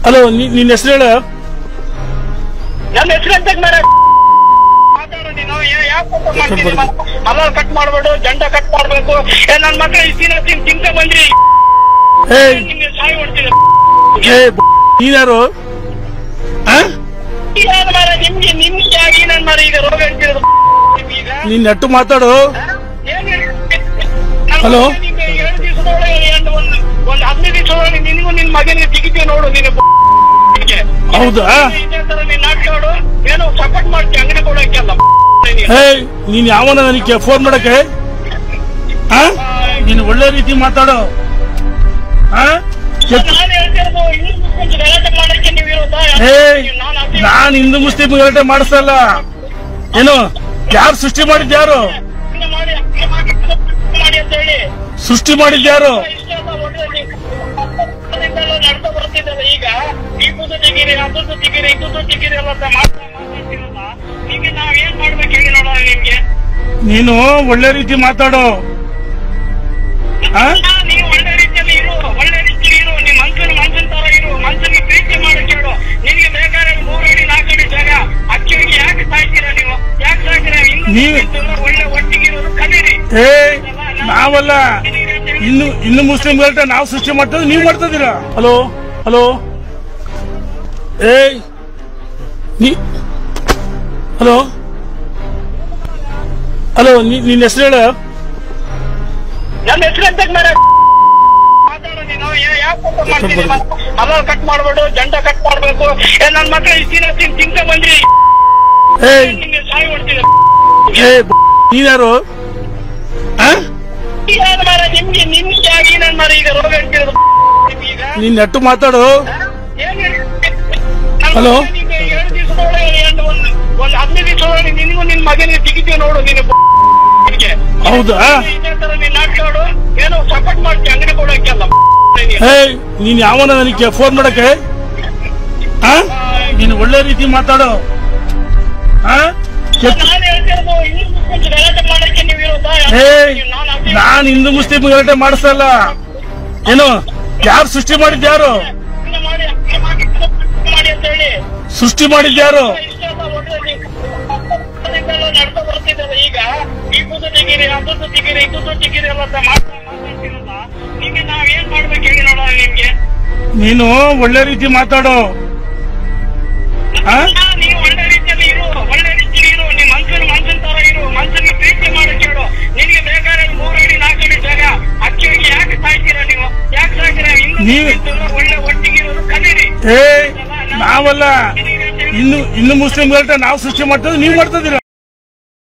Hello ನಿನ್ನ ಹೆಸರು ಹೇಳು ನನ್ನ ಹೆಸರು ಅಂತ ಮೇಲೆ ಮಾತಾಡು ನೀನು ಯಾ- ಯಾಕ್ ಕೋಪ ಮಾಡ್ತಿದ್ದಿ? ಮಲ್ಲ ಕಟ್ ಮಾಡ್ಬೇಡು ಜಂಡ ಕಟ್ ಮಾಡ್ಬೇಕು ಏ ನನ್ ಮಕ್ಳು ಇಷ್ಟ್ ದಿನ ತಿನ್ ತಿನ್ಕ ಬಂದ್ರಿ ಏಯ್ ನಿಮ್ಗೆ ಸಾಯಿ ಹೊಡ್ತಿದೆ ಏ ನೀನ್ಯಾರು ಆ? ಏನ್ ಮಾರ ನಿಮ್ಗೆ ನಿಮ್ಗೆ ಆಗಿ ನನ್ ಮಾರ ಈಗ ರೋಗ ಅಂತಿರೋದು ಈಗ ನೀನ್ ನೆಟ್ಟು ಮಾತಾಡು ಏನ್ ಹೇಳಿ? ನನ್ ಹಲೋ? ಮಗ ನಿಮ್ಗೆ ಎರಡ್ ದಿವಸದೊಳಗೆ ಎರಡು ಒಂದು ಒಂದು ಹದಿನೈದು ದಿವಸದೊಳಗೆ ನಿನಗೂ ನಿನ್ ಮಗನಿಗೆ ತೆಗಿತೀವಿ ನೋಡು ನೀನು ಗೆ. ಹೌದಾ ಇದೇ ತರ ನೀನ್ ನಾಟ್ಕಾಡು ಏನೋ ಸಪೋರ್ಟ್ ಮಾಡ್ತೀಯ ಅಂಗಡಿ ಕೊಡೋಕೆಲ್ಲ ನೀನು. ಏಯ್ ನೀನ್ ಯಾವನ ನನಗೆ ಫೋನ್ ಮಾಡಕ್ಕೆ ಆ? ನೀನ್ ಒಳ್ಳೆ ರೀತಿ ಮಾತಾಡು ಆ? ಕೆಟ್ಟ- ನಾನು ಹೇಳ್ತಿರೋದು ಇನ್ನೂ ಕೊಂಚ ಗಲಾಟೆ ಮಾಡಕ್ಕೆ ನೀವು ಇರೋದಾ? ಏಯ್ ನಾನು ಅದೇ ನಾನ್ ಹಿಂದೂ ಮುಸ್ಲಿಂ ಗಲಾಟೆ ಮಾಡಿಸಲ್ಲ ಏನು ಯಾರು ಸೃಷ್ಟಿ ಮಾಡಿದ್ಯಾರು ಪ್ರಯತ್ನ ಮಾಡಿ ಅಕ್ಕೆ ಮಾಡಿ ಮಾಡಿ ಅಂತ ಹೇಳಿ ಸೃಷ್ಟಿ ಮಾಡಿದ್ಯಾರು ಇಷ್ಟೆಲ್ಲ ಒಳ್ಳೆ ಅದಕ್ಕೆಲ್ಲ ನಡ್ತಾ ಬರ್ತಿದ್ದಲ್ಲ ಈಗ ಈ ಬುದ್ಧ ತೆಗೀರಿ ಅದದ್ದು ತೆಗೀರಿ ಇದ್ದದ್ದು ತೆಗೀರಿ ಎಲ್ಲ ಅಂತ ಮಾಡ್ತಾ ಮಾತಾಡ್ತಿರಲ್ಲ ನಿಮ್ಗೆ ನಾವ್ ಏನ್ ಮಾಡ್ಬೇಕು ಹೇಳಿ ನೋಡೋಣ ನಿಮ್ಗೆ ನೀನು ಒಳ್ಳೆ ರೀತಿ ಮಾತಾಡು ಆ? ಹಾ, ನೀವು ಒಳ್ಳೆ ರೀತಿಯಲ್ಲಿ ಇರು ಒಳ್ಳೆ ರೀತಿಯಲ್ಲಿ ಇರು ನಿಮ್ ಮನ್ಸನ್ ಮನ್ಸನ್ ತರ ಇರು ಮನ್ಸನಿಗೆ ಪ್ರೀತಿ ಮಾಡು ಕೇಳು ನಿನಗೆ ಬೇಕಾದ್ರೆ ಮೂರು ಅಡಿ ನಾಲ್ಕು ಅಡಿ ಜಾಗ ಅಕ್ಕಿಗೆ ಯಾಕೆ ಸಾಯ್ತೀರಾ ನೀವು ಯಾಕೆ ಸಾಯ್ತೀರಾ ಇನ್ನು ನೀವು- ಮುಂಚೆಲ್ಲ ಒಳ್ಳೆ ಒಟ್ಟಿಗೆ ಇರೋದು ಕಲೀರಿ ಏಯ್ ನಾವಲ್ಲ ಇನ್ನು ಇನ್ನು ಮುಸ್ಲಿಂ ಗಲಾಟೆ ನಾವು ಸೃಷ್ಟಿ ಮಾಡ್ತೇವೆ ನೀವು ಮಾಡ್ತಿದ್ದೀರಾ ಹಲೋ ಹಲೋ ಏಯ್ ನೀ ಹಲೋ ಹಲೋ ನಿನ್ನ ಹೆಸರು ಹೇಳು ನನ್ನ ಹೆಸರು ಅಂತ ಮೇಲೆ ಮಾತಾಡು ನೀನು ಯಾ- ಯಾಕ್ ಕೋಪ ಮಾಡ್ತಿದ್ದಿ? ಮಲ್ಲ ಕಟ್ ಮಾಡ್ಬೇಡು ಜಂಡ ಕಟ್ ಮಾಡ್ಬೇಕು ಏ ನನ್ ಮಕ್ಳು ಇಷ್ಟ್ ದಿನ ತಿನ್ ತಿನ್ಕ ಬಂದ್ರಿ ಏಯ್ ನಿಮ್ಗೆ ಸಾಯಿ ಹೊಡ್ತಿದೆ ಏ ನೀನ್ಯಾರು ಆ? ಏನ್ ಮಾರ ನಿಮ್ಗೆ ನಿಮ್ಗೆ ಆಗಿ ನನ್ ಮಾರ ಈಗ ರೋಗ ಅಂತಿರೋದು ಈಗ ನೀನ್ ನೆಟ್ಟು ಮಾತಾಡು ಏನ್ ಹೇಳಿ? ಹಲೋ? ನಿಮ್ಗೆ ಎರಡು ದಿವಸದೊಳಗೆ ಎರಡು ಒಂದು ಒಂದು ಹದಿನೈದು ದಿವಸದೊಳಗೆ ನಿನಗೂ ನಿನ್ ಮಗನಿಗೆ ತೆಗಿತೀವಿ ನೋಡು ನೀನು ಗೆ. ಹೌದಾ ಇದೇ ತರ ನೀನ್ ನಾಟ್ಕಾಡು ಏನೋ ಸಪೋರ್ಟ್ ಮಾಡ್ತೀಯ ಅಂಗಡಿ ಕೊಡೋಕೆಲ್ಲ ನೀನು. ಏಯ್ ನೀನ್ ಯಾವನ ನನಗೆ ಫೋನ್ ಮಾಡಕ್ಕೆ ಆ? ನೀನು ಒಳ್ಳೆ ರೀತಿ ಮಾತಾಡು ಆ? ಕೆಟ್ಟ- ನಾನು ಹೇಳ್ತಿರೋದು ಇನ್ನೂ ಕೊಂಚ ಗಲಾಟೆ ಮಾಡಕ್ಕೆ ನೀವು ಇರೋದಾ? ಏಯ್ ನಾನು ಅದೇ ನಾನ್ ಹಿಂದೂ ಮುಸ್ಲಿಂ ಗಲಾಟೆ ಮಾಡಿಸಲ್ಲ ಏನು ಯಾರು ಸೃಷ್ಟಿ ಮಾಡಿದ್ಯಾರು ಪ್ರಯತ್ನ ಮಾಡಿ ಅಕ್ಕೆ ಮಾಡಿ ಮಾಡಿ ಅಂತ ಹೇಳಿ ಸೃಷ್ಟಿ ಮಾಡಿದ್ಯಾರು ಇಷ್ಟೆಲ್ಲ ಒಳ್ಳೆ ನೀವು ಅದಕ್ಕೆಲ್ಲ ನಡ್ತಾ ಬರ್ತಿದ್ದಲ್ಲ ಈಗ ಈ ಬುದ್ಧ ತೆಗೀರಿ ಅದದ್ದು ತೆಗೀರಿ ಇದ್ದದ್ದು ತೆಗೀರಿ ಎಲ್ಲ ಅಂತ ಮಾಡ್ತಾ ಮಾತಾಡ್ತಿರಲ್ಲ ನಿಮ್ಗೆ ನಾವ್ ಏನ್ ಮಾಡ್ಬೇಕು ಹೇಳಿ ನೋಡೋಣ ನಿಮ್ಗೆ ನೀನು ಒಳ್ಳೆ ರೀತಿ ಮಾತಾಡು ಆ? ಹಾ, ನೀವು ಒಳ್ಳೆ ರೀತಿಯಲ್ಲಿ ಇರು ಒಳ್ಳೆ ರೀತಿಯಲ್ಲಿ ಇರು ನಿಮ್ ಮನ್ಸನ್ ಮನ್ಸನ್ ತರ ಇರು ಮನ್ಸನಿಗೆ ಪ್ರೀತಿ ಮಾಡು ಕೇಳು ನಿನಗೆ ಬೇಕಾದ್ರೆ ಮೂರು ಅಡಿ ನಾಲ್ಕು ಅಡಿ ಜಾಗ ಅಕ್ಕಿಗೆ ಯಾಕೆ ಸಾಯ್ತೀರಾ ನೀವು ಯಾಕೆ ಸಾಯ್ತೀರಾ ಇನ್ನು ನೀವು- ಮುಂಚೆಲ್ಲ ಒಳ್ಳೆ ಒಟ್ಟಿಗೆ ಇರೋದು ಕಲೀರಿ ಏಯ್ ನಾವಲ್ಲ ಇನ್ನು ಇನ್ನು ಮುಸ್ಲಿಂ ಗಲಾಟೆ ನಾವು ಸೃಷ್ಟಿ ಮಾಡ್ತೇವೆ ನೀವು ಮಾಡ್ತಿದ್ದೀರಾ